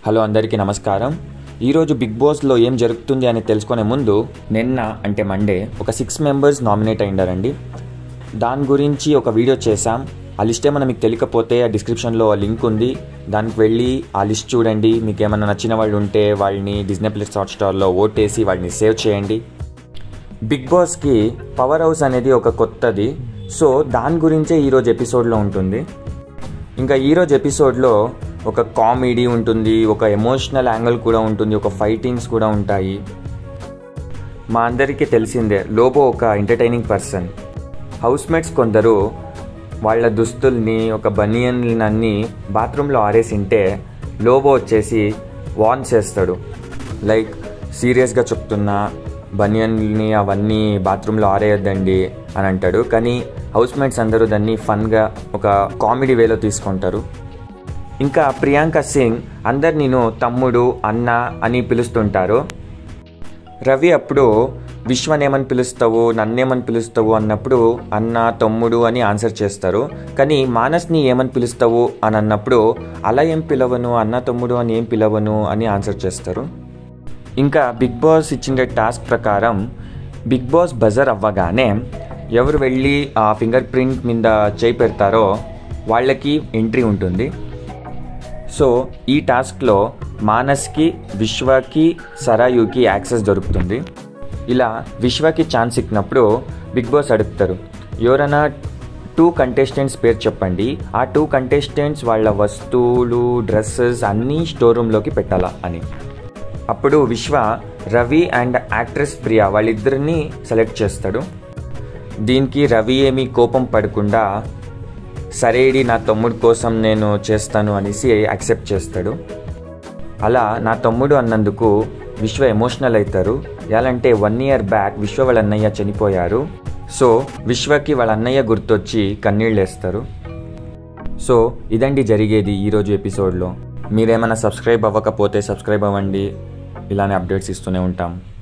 hello అందరికీ నమస్కారం ఈరోజు బిగ్ బాస్లో ఏం జరుగుతుంది అని తెలుసుకునే ముందు నిన్న అంటే మండే ఒక సిక్స్ మెంబర్స్ నామినేట్ అయిండారండి దాని గురించి ఒక వీడియో చేశాం ఆ లిస్ట్ ఏమైనా మీకు తెలియకపోతే ఆ డిస్క్రిప్షన్లో ఆ లింక్ ఉంది దానికి వెళ్ళి ఆ లిస్ట్ చూడండి మీకు ఏమైనా నచ్చిన వాళ్ళు ఉంటే వాళ్ళని డిజ్నీ ప్లస్ హాట్ స్టార్లో ఓటేసి వాళ్ళని సేవ్ చేయండి బిగ్ బాస్కి పవర్ హౌస్ అనేది ఒక కొత్తది సో దాని గురించే ఈరోజు ఎపిసోడ్లో ఉంటుంది ఇంకా ఈరోజు ఎపిసోడ్లో ఒక కామెడీ ఉంటుంది ఒక ఎమోషనల్ యాంగిల్ కూడా ఉంటుంది ఒక ఫైటింగ్స్ కూడా ఉంటాయి మా అందరికీ తెలిసిందే లోబో ఒక ఎంటర్టైనింగ్ పర్సన్ హౌస్మేట్స్ కొందరు వాళ్ళ దుస్తుల్ని ఒక బనియన్లన్నీ బాత్రూంలో ఆరేసింటే లోబో వచ్చేసి వార్న్ చేస్తాడు లైక్ సీరియస్గా చెప్తున్నా బనియన్ని అవన్నీ బాత్రూంలో ఆరేయొద్దండి అని అంటాడు కానీ హౌస్మేట్స్ అందరూ దాన్ని ఫన్గా ఒక కామెడీ వేలో తీసుకుంటారు ఇంకా ప్రియాంక సింగ్ అందరు నేను తమ్ముడు అన్న అని పిలుస్తుంటారు రవి అప్పుడు విశ్వన్ ఏమని పిలుస్తావు నన్నేమని పిలుస్తావు అన్నప్పుడు అన్న తమ్ముడు అని ఆన్సర్ చేస్తారు కానీ మానస్ని ఏమని పిలుస్తావు అని అన్నప్పుడు అలా ఏం పిలవను అన్న తమ్ముడు అని ఏం పిలవను అని ఆన్సర్ చేస్తారు ఇంకా బిగ్ బాస్ ఇచ్చిన టాస్క్ ప్రకారం బిగ్ బాస్ బజర్ అవ్వగానే ఎవరు వెళ్ళి ఆ ఫింగర్ ప్రింట్ మీద చేయి పెడతారో వాళ్ళకి ఎంట్రీ ఉంటుంది సో ఈ టాస్క్లో మానస్కి విశ్వకి సరాయుకి యాక్సెస్ దొరుకుతుంది ఇలా విశ్వకి ఛాన్స్ ఇచ్చినప్పుడు బిగ్ బాస్ అడుగుతారు ఎవరైనా టూ కంటెస్టెంట్స్ పేరు చెప్పండి ఆ టూ కంటెస్టెంట్స్ వాళ్ళ వస్తువులు డ్రెస్సెస్ అన్నీ స్టోర్ రూమ్లోకి పెట్టాలా అని అప్పుడు విశ్వ రవి అండ్ యాక్ట్రెస్ ప్రియా వాళ్ళిద్దరిని సెలెక్ట్ చేస్తాడు దీనికి రవి ఏమీ కోపం పడకుండా సరేడి నా తమ్ముడు కోసం నేను చేస్తాను అనేసి యాక్సెప్ట్ చేస్తాడు అలా నా తమ్ముడు అన్నందుకు విశ్వ ఎమోషనల్ అవుతారు ఎలాంటే వన్ ఇయర్ బ్యాక్ విశ్వ వాళ్ళ అన్నయ్య చనిపోయారు సో విశ్వకి వాళ్ళ అన్నయ్య గుర్తొచ్చి కన్నీళ్ళు వేస్తారు సో ఇదండి జరిగేది ఈరోజు ఎపిసోడ్లో మీరేమైనా సబ్స్క్రైబ్ అవ్వకపోతే సబ్స్క్రైబ్ అవ్వండి ఇలానే అప్డేట్స్ ఇస్తూనే ఉంటాం